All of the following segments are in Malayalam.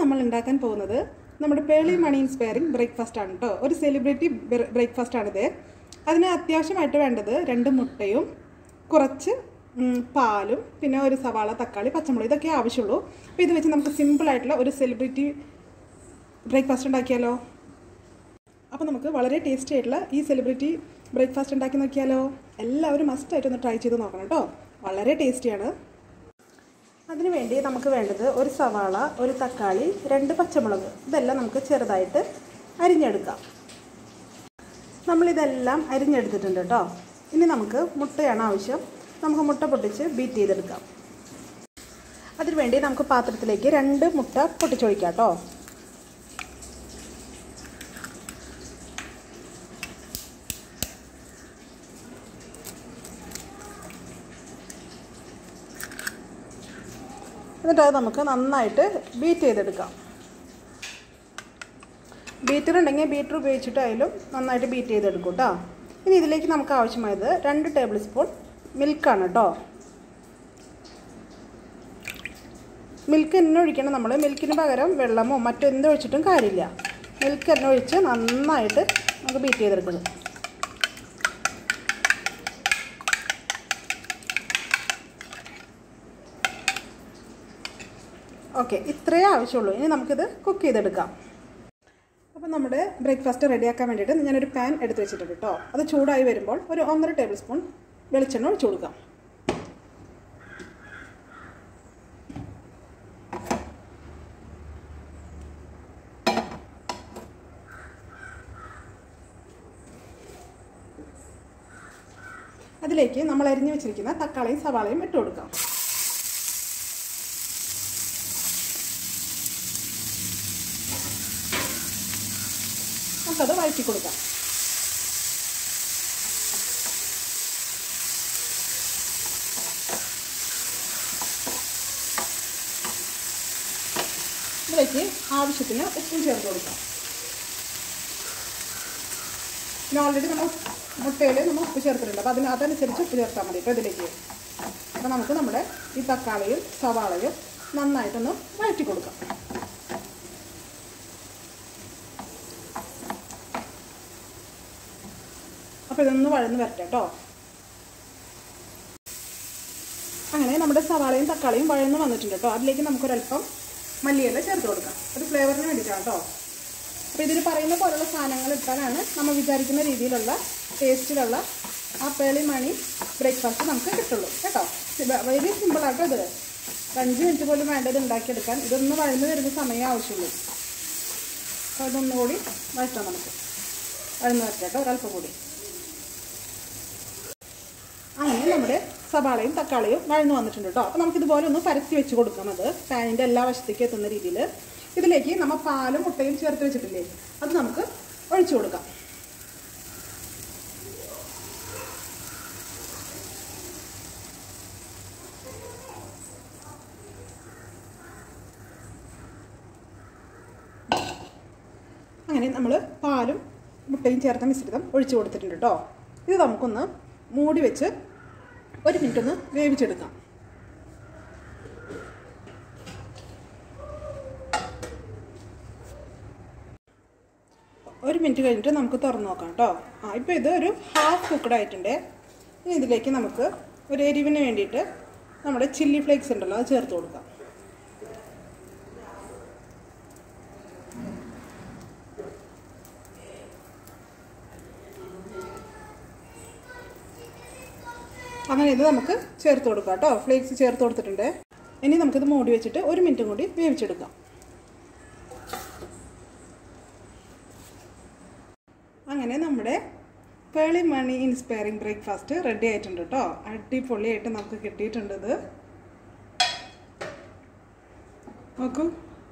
നമ്മൾ ഉണ്ടാക്കാൻ പോകുന്നത് നമ്മുടെ പേളി മണി ഇൻസ്പയറിംഗ് ബ്രേക്ക്ഫാസ്റ്റ് ആണ് കേട്ടോ ഒരു സെലിബ്രിറ്റി ബ്രേക്ക്ഫാസ്റ്റ് ആണിത് അതിന് അത്യാവശ്യമായിട്ട് വേണ്ടത് രണ്ട് മുട്ടയും കുറച്ച് ഉം, പാലും പിന്നെ ഒരു സവാള തക്കാളി പച്ചമുളക് ഇതൊക്കെ ആവശ്യമുള്ളൂ അപ്പോൾ ഇത് വെച്ച് നമുക്ക് സിമ്പിളായിട്ടുള്ള ഒരു സെലിബ്രിറ്റി ബ്രേക്ക്ഫാസ്റ്റ് ഉണ്ടാക്കിയാലോ അപ്പോൾ നമുക്ക് വളരെ ടേസ്റ്റി ആയിട്ടുള്ള ഈ സെലിബ്രിറ്റി ബ്രേക്ക്ഫാസ്റ്റ് ഉണ്ടാക്കി നോക്കിയാലോ എല്ലാവരും മസ്റ്റായിട്ട് ഒന്ന് ട്രൈ ചെയ്ത് നോക്കണം കേട്ടോ വളരെ ടേസ്റ്റിയാണ് അതിന് വേണ്ടി നമുക്ക് വേണ്ടത് ഒരു സവാള ഒരു തക്കാളി രണ്ട് പച്ചമുളക് ഇതെല്ലാം നമുക്ക് ചെറുതായിട്ട് അരിഞ്ഞെടുക്കാം നമ്മളിതെല്ലാം അരിഞ്ഞെടുത്തിട്ടുണ്ട് കേട്ടോ ഇനി നമുക്ക് മുട്ടയാണ് ആവശ്യം നമുക്ക് മുട്ട പൊട്ടിച്ച് ബീറ്റ് ചെയ്തെടുക്കാം അതിന് വേണ്ടി നമുക്ക് പാത്രത്തിലേക്ക് രണ്ട് മുട്ട പൊട്ടിച്ചൊഴിക്കാം കേട്ടോ എന്നിട്ട് അത് നമുക്ക് നന്നായിട്ട് ബീറ്റ് ചെയ്തെടുക്കാം ബീറ്റർ ഉണ്ടെങ്കിൽ ബീറ്റർ ഉപയോഗിച്ചിട്ടായാലും നന്നായിട്ട് ബീറ്റ് ചെയ്തെടുക്കും കേട്ടോ ഇനി ഇതിലേക്ക് നമുക്ക് ആവശ്യമായത് രണ്ട് ടേബിൾ സ്പൂൺ മിൽക്കാണ് കേട്ടോ മിൽക്ക് തന്നെ ഒഴിക്കണം നമ്മൾ മിൽക്കിന് പകരം വെള്ളമോ മറ്റെന്ത് ഒഴിച്ചിട്ടും കാര്യമില്ല മിൽക്ക് തന്നെ ഒഴിച്ച് നന്നായിട്ട് നമുക്ക് ബീറ്റ് ചെയ്തെടുക്കണം ഓക്കെ ഇത്രയേ ആവശ്യമുള്ളൂ ഇനി നമുക്കിത് കുക്ക് ചെയ്തെടുക്കാം അപ്പോൾ നമ്മുടെ ബ്രേക്ക്ഫാസ്റ്റ് റെഡിയാക്കാൻ വേണ്ടിയിട്ട് ഞാനൊരു പാൻ എടുത്ത് വെച്ചിട്ടുണ്ട് കേട്ടോ അത് ചൂടായി വരുമ്പോൾ ഒരു ഒന്നര ടേബിൾ സ്പൂൺ വെളിച്ചെണ്ണ ഒഴിച്ചു കൊടുക്കാം അതിലേക്ക് നമ്മൾ അരിഞ്ഞു വെച്ചിരിക്കുന്ന തക്കാളിയും സവാളയും ഇട്ട് കൊടുക്കാം നമുക്കത് വഴറ്റി കൊടുക്കാം ഇതിലേക്ക് ആവശ്യത്തിന് ഉപ്പും ചേർത്ത് കൊടുക്കാം പിന്നെ ഓൾറെഡി നമ്മൾ മുട്ടയിൽ നമ്മൾ ഉപ്പ് ചേർത്തിട്ടുണ്ട് അപ്പോൾ അതിന് അതനുസരിച്ച് ഉപ്പ് ചേർത്താൽ മതി ഇപ്പോൾ ഇതിലേക്ക് അപ്പോൾ നമുക്ക് നമ്മുടെ ഈ തക്കാളിയും സവാളയും നന്നായിട്ടൊന്ന് വഴറ്റി കൊടുക്കാം അപ്പോൾ ഇതൊന്ന് വഴന്ന് വരട്ടെ കേട്ടോ അങ്ങനെ നമ്മുടെ സവാളയും തക്കാളിയും വഴന്ന് വന്നിട്ടുണ്ട് കേട്ടോ അതിലേക്ക് നമുക്കൊരല്പം മല്ലിയില ചേർത്ത് കൊടുക്കാം ഒരു ഫ്ലേവറിന് വേണ്ടിയിട്ടാണ് കേട്ടോ അപ്പോൾ ഇതിൽ പറയുന്ന പോലുള്ള സാധനങ്ങൾ ഇട്ടാലാണ് നമ്മൾ വിചാരിക്കുന്ന രീതിയിലുള്ള ടേസ്റ്റിലുള്ള ആ പേളി മണി ബ്രേക്ക്ഫാസ്റ്റ് നമുക്ക് കിട്ടുള്ളൂ കേട്ടോ വളരെ സിമ്പിളാട്ടോ ഇത് ഒരു അഞ്ച് മിനിറ്റ് പോലും വേണ്ടത് ഉണ്ടാക്കിയെടുക്കാൻ ഇതൊന്ന് വഴന്ന് വരുന്ന സമയം ആവശ്യമുള്ളൂ അപ്പോൾ ഇതൊന്നുകൂടി വഴറ്റാം നമുക്ക് വഴന്ന് വരട്ടെ കേട്ടോ ഒരല്പം കൂടി അങ്ങനെ നമ്മുടെ സവാളയും തക്കാളിയും വഴന്നു വന്നിട്ടുണ്ട് കേട്ടോ അപ്പോൾ നമുക്കിതുപോലെ ഒന്ന് പരത്തി വെച്ച് കൊടുക്കാം അത് പാനിൻ്റെ എല്ലാ വശത്തേക്കും എത്തുന്ന രീതിയിൽ ഇതിലേക്ക് നമ്മൾ പാലും മുട്ടയും ചേർത്ത് വെച്ചിട്ടില്ലേ അത് നമുക്ക് ഒഴിച്ചു കൊടുക്കാം അങ്ങനെ നമ്മൾ പാലും മുട്ടയും ചേർത്ത മിശ്രിതം ഒഴിച്ചു കൊടുത്തിട്ടുണ്ട് കേട്ടോ ഇത് നമുക്കൊന്ന് മൂടി വെച്ച് ഒരു മിനിറ്റ് ഒന്ന് വേവിച്ചെടുക്കാം ഒരു മിനിറ്റ് കഴിഞ്ഞിട്ട് നമുക്ക് തുറന്ന് നോക്കാം കേട്ടോ ആ ഇപ്പോൾ ഇത് ഒരു ഹാഫ് കുക്കഡ് ആയിട്ടുണ്ട് ഇനി ഇതിലേക്ക് നമുക്ക് ഒരു എരിവിന് വേണ്ടിയിട്ട് നമ്മുടെ ചില്ലി ഫ്ലേക്സ് ഉണ്ടല്ലോ അത് ചേർത്ത് കൊടുക്കാം അങ്ങനെ ഇത് നമുക്ക് ചേർത്ത് കൊടുക്കാം കേട്ടോ ഫ്ലേക്സ് ചേർത്ത് കൊടുത്തിട്ടുണ്ട് ഇനി നമുക്കിത് മൂടി വെച്ചിട്ട് ഒരു മിനിറ്റും കൂടി വേവിച്ചെടുക്കാം അങ്ങനെ നമ്മുടെ Pearle Maaney inspiring breakfast ready ആയിട്ടുണ്ട് കേട്ടോ അടിപൊളിയായിട്ട് നമുക്ക് കിട്ടിയിട്ടുണ്ട് ഇത് നോക്കൂ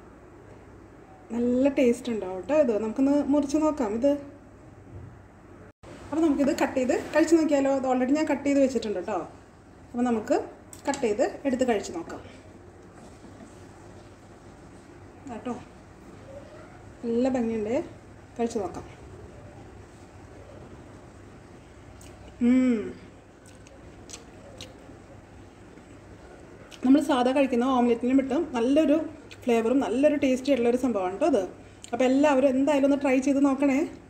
നല്ല ടേസ്റ്റ് ഉണ്ടാവും കേട്ടോ ഇത് നമുക്കൊന്ന് മുറിച്ച് നോക്കാം ഇത് അപ്പോൾ നമുക്കിത് കട്ട് ചെയ്ത് കഴിച്ച് നോക്കിയാലോ അത് ഓൾറെഡി ഞാൻ കട്ട് ചെയ്ത് വെച്ചിട്ടുണ്ട് കേട്ടോ അപ്പോൾ നമുക്ക് കട്ട് ചെയ്ത് എടുത്ത് കഴിച്ച് നോക്കാം കേട്ടോ നല്ല ഭംഗിയുണ്ട് കഴിച്ച് നോക്കാം നമ്മൾ സാധാ കഴിക്കുന്ന ഓംലെറ്റിനും വിട്ടും നല്ലൊരു ഫ്ലേവറും നല്ലൊരു ടേസ്റ്റി ആയിട്ടുള്ള ഒരു സംഭവമാണ് കേട്ടോ അത് അപ്പോൾ എല്ലാവരും എന്തായാലും ഒന്ന് ട്രൈ ചെയ്ത് നോക്കണേ